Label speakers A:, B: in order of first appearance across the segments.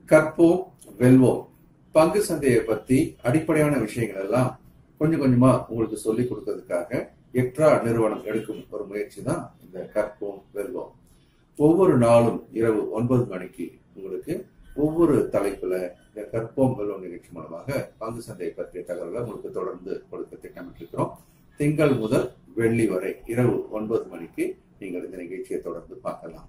A: கற்போம் வெல்வோம் பங்கு சந்தையை பத்தி அடிப்படையான விஷயங்கள் எல்லாம் கொஞ்சம் கொஞ்சமா உங்களுக்கு சொல்லி கொடுக்கறதுக்காக எக்ட்ரா நிறுவனம் எடுக்கும் ஒரு முயற்சி தான் இந்த கற்போம் வெல்வோம் ஒவ்வொரு நாளும் இரவு ஒன்பது மணிக்கு உங்களுக்கு ஒவ்வொரு தலைப்புல இந்த கற்போம் வெல்வோம் நிகழ்ச்சி மூலமாக பங்கு சந்தையை பற்றிய தகவல்களை உங்களுக்கு தொடர்ந்து கொடுக்க திட்டமிட்டிருக்கிறோம் திங்கள் முதல் வெள்ளி வரை இரவு ஒன்பது மணிக்கு நீங்கள் இந்த நிகழ்ச்சியை தொடர்ந்து பார்க்கலாம்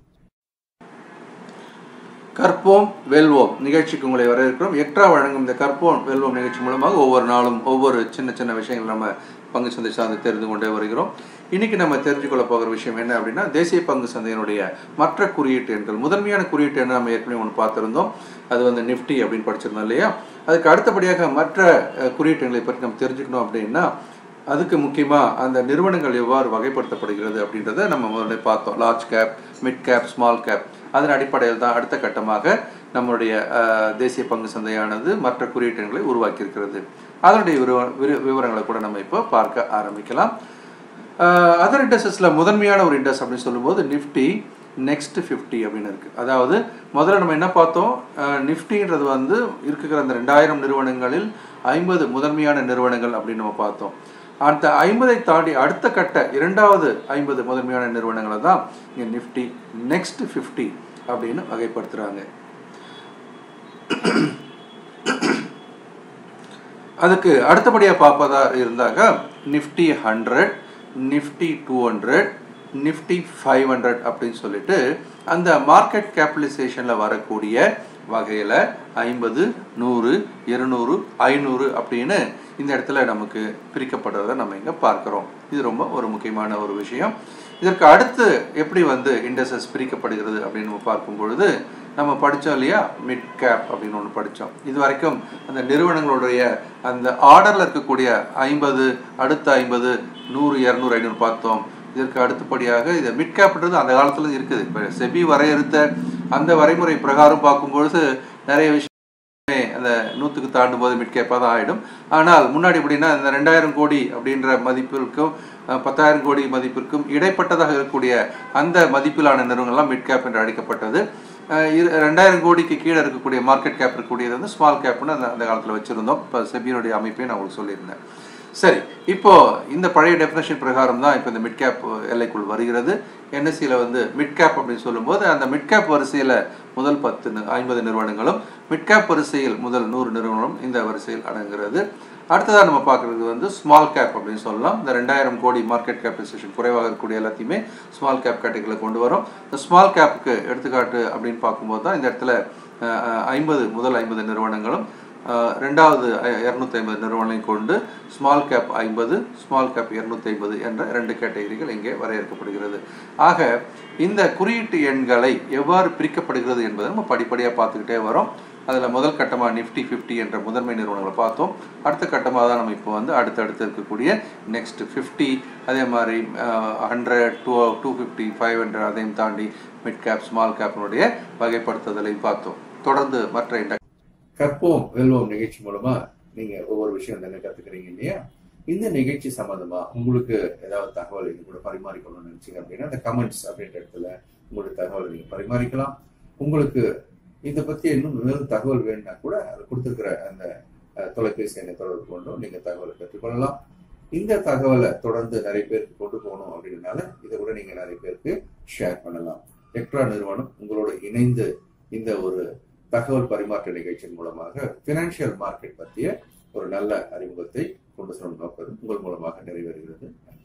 B: கற்போம் வெல்வோம் நிகழ்ச்சிக்கு உங்களை வரவேற்கிறோம் எக்ட்ரா வழங்கும் இந்த கற்போம் வெல்வோம் நிகழ்ச்சி மூலமாக ஒவ்வொரு நாளும் ஒவ்வொரு சின்ன சின்ன விஷயங்கள் நம்ம பங்கு சந்தை சார்ந்து தெரிந்து கொண்டே வருகிறோம் இன்னைக்கு நம்ம தெரிஞ்சுக்கொள்ள போகிற விஷயம் என்ன அப்படின்னா தேசிய பங்கு சந்தையினுடைய மற்ற குறியீட்டு எண்கள் முதன்மையான குறியீட்டு எண்ணை நம்ம ஏற்கனவே ஒன்று பார்த்துருந்தோம் அது வந்து நிஃப்டி அப்படின்னு படிச்சிருந்தோம் இல்லையா அதுக்கு அடுத்தபடியாக மற்ற அஹ், குறியீட்டு எண்களை பற்றி நம்ம தெரிஞ்சுக்கணும் அப்படின்னா அதுக்கு முக்கியமாக அந்த நிறுவனங்கள் எவ்வாறு வகைப்படுத்தப்படுகிறது அப்படின்றத நம்ம முதல்ல பார்த்தோம் large cap mid cap small cap அதன் அடிப்படையில் தான் அடுத்த கட்டமாக நம்மளுடைய அஹ், தேசிய பங்கு சந்தையானது மற்ற குறியீட்டங்களை உருவாக்கியிருக்கிறது அதனுடைய விவர- விரு- விவரங்களை கூட நம்ம இப்போ பார்க்க ஆரம்பிக்கலாம் அதர் இண்டஸ்ட்ரீஸில் முதன்மையான ஒரு இண்டஸ் அப்படின்னு சொல்லும்போது நிஃப்டி நெக்ஸ்ட் ஃபிஃப்டி அப்படின்னு இருக்குது அதாவது முதல்ல நம்ம என்ன பார்த்தோம் நிஃப்டின்றது வந்து இருக்கிற அந்த ரெண்டாயிரம் நிறுவனங்களில் ஐம்பது முதன்மையான நிறுவனங்கள் அப்படின்னு நம்ம பார்த்தோம் அந்த ஐம்பதை தாண்டி அடுத்த கட்ட இரண்டாவது ஐம்பது முதன்மையான நிறுவனங்களை தான் இங்கே நிஃப்டி நெக்ஸ்ட் ஃபிஃப்டி அப்படின்னு வகைப்படுத்துகிறாங்க அதுக்கு அடுத்தபடியாக பார்ப்பதா இருந்தாக்க Nifty hundred Nifty two hundred Nifty five hundred அப்படின்னு சொல்லிட்டு அந்த மார்க்கெட் கேபிடலைசேஷனில் வரக்கூடிய வகையில் ஐம்பது நூறு இருநூறு ஐநூறு அப்படின்னு இந்த இடத்துல நமக்கு பிரிக்கப்படுறதை நம்ம இங்கே பார்க்குறோம் இது ரொம்ப ஒரு முக்கியமான ஒரு விஷயம் இதற்கு அடுத்து எப்படி வந்து இண்டஸ்ட்ரீஸ் பிரிக்கப்படுகிறது அப்படின்னு நம்ம பார்க்கும் பொழுது நம்ம படித்தோம் இல்லையா மிட் கேப் அப்படின்னு ஒன்று படித்தோம் இது வரைக்கும் அந்த நிறுவனங்களுடைய அந்த ஆர்டரில் இருக்கக்கூடிய ஐம்பது அடுத்த ஐம்பது நூறு இரநூறு ஐநூறு பார்த்தோம் இதற்கு அடுத்தபடியாக இது மிட் கேப்ன்றது அந்த காலத்தில் இருக்குது இப்போ செபி வரையறுத்த அந்த வரைமுறை பிரகாரம் பார்க்கும்பொழுது நிறைய விஷயம் அந்த நூற்றுக்கு தாண்டும் போது மிட் கேப்பாக தான் ஆகிடும் ஆனால் முன்னாடி எப்படின்னா இந்த ரெண்டாயிரம் கோடி அப்படின்ற மதிப்பிற்கும் அஹ், பத்தாயிரம் கோடி மதிப்பிற்கும் இடைப்பட்டதாக இருக்கக்கூடிய அந்த மதிப்பிலான நிறுவனங்கள்லாம் மிட் கேப் என்று அழைக்கப்பட்டது அஹ், இரு- ரெண்டாயிரம் கோடிக்கு கீழே இருக்கக்கூடிய மார்க்கெட் கேப் இருக்கக்கூடியது வந்து ஸ்மால் கேப்னு அந்த அந்த காலத்தில் வச்சுருந்தோம் இப்போ செபியினுடைய அமைப்பையும் நான் உங்களுக்கு சொல்லியிருந்தேன் சரி இப்போ இந்த பழைய டெஃபினேஷன் பிரகாரம் தான் இப்போ இந்த மிட் கேப் எல்லைக்குள் வருகிறது என்எஸ்சியில் வந்து மிட் கேப் அப்படின்னு சொல்லும்போது அந்த மிட் கேப் வரிசையில் முதல் பத்து நி- ஐம்பது நிறுவனங்களும் மிட் கேப் வரிசையில் முதல் நூறு நிறுவனங்களும் இந்த வரிசையில் அடங்குகிறது அடுத்ததாக நம்ம பார்க்குறது வந்து ஸ்மால் கேப் அப்படின்னு சொல்லலாம் இந்த ரெண்டாயிரம் கோடி மார்க்கெட் கேபிடலைசேஷன் குறைவாக இருக்கக்கூடிய எல்லாத்தையுமே ஸ்மால் கேப் கேட்டகரியில் கொண்டு வரும் இந்த ஸ்மால் கேப்புக்கு எடுத்துக்காட்டு அப்படின்னு பார்க்கும்போது தான் இந்த இடத்துல ஐம்பது முதல் ஐம்பது நிறுவனங்களும் அஹ், ரெண்டாவது இரநூத்தி ஐம்பது நிறுவனங்களையும் கொண்டு ஸ்மால் கேப் ஐம்பது ஸ்மால் கேப் இரநூத்தி ஐம்பது என்ற ரெண்டு கேட்டகரிகள் இங்கே வரையறுக்கப்படுகிறது ஆக இந்த குறியீட்டு எண்களை எவ்வாறு பிரிக்கப்படுகிறது என்பதை நம்ம படிப்படியாக பார்த்துக்கிட்டே வரோம் அதில் முதல் கட்டமாக நிஃப்டி ஃபிஃப்டி என்ற முதன்மை நிறுவனங்களை பார்த்தோம் அடுத்த கட்டமாக தான் நம்ம இப்போ வந்து அடுத்தடுத்து இருக்கக்கூடிய நெக்ஸ்ட் ஃபிஃப்டி அதே மாதிரி hundred two two fifty five hundred அதையும் தாண்டி மிட் கேப் ஸ்மால் கேப்னுடைய வகைப்படுத்துதலையும் பார்த்தோம் தொடர்ந்து மற்ற இண்ட
A: கற்போம் வெல்வோம் நிகழ்ச்சி மூலமா நீங்க ஒவ்வொரு விஷயம் தானே கத்துக்கிறீங்க இல்லையா இந்த நிகழ்ச்சி சம்பந்தமா உங்களுக்கு ஏதாவது தகவல் எங்க கூட பரிமாறிக்கணும்னு நினைச்சீங்க அப்படின்னா அந்த கமெண்ட்ஸ் அப்படின்ற இடத்துல உங்களுடைய தகவலை நீங்க பரிமாறிக்கலாம் உங்களுக்கு இதை பத்தி இன்னும் மேலும் தகவல் வேணும்னா கூட அது கொடுத்துருக்கிற அந்த அஹ், தொலைபேசி எண்ணை தொடர்பு கொண்டும் நீங்க தகவலை பெற்றுக்கொள்ளலாம் இந்த தகவலை தொடர்ந்து நிறைய பேருக்கு கொண்டு போகணும் அப்படின்றனால இதை கூட நீங்க நிறைய பேருக்கு ஷேர் பண்ணலாம் எக்ட்ரா நிறுவனம் உங்களோட இணைந்து இந்த ஒரு தகவல் பரிமாற்ற நிகழ்ச்சியின் மூலமாக பினான்சியல் மார்க்கெட் பற்றிய ஒரு நல்ல அறிமுகத்தை கொண்டு செல்லும் நோக்கம் உங்கள் மூலமாக நிறைவேறுகிறது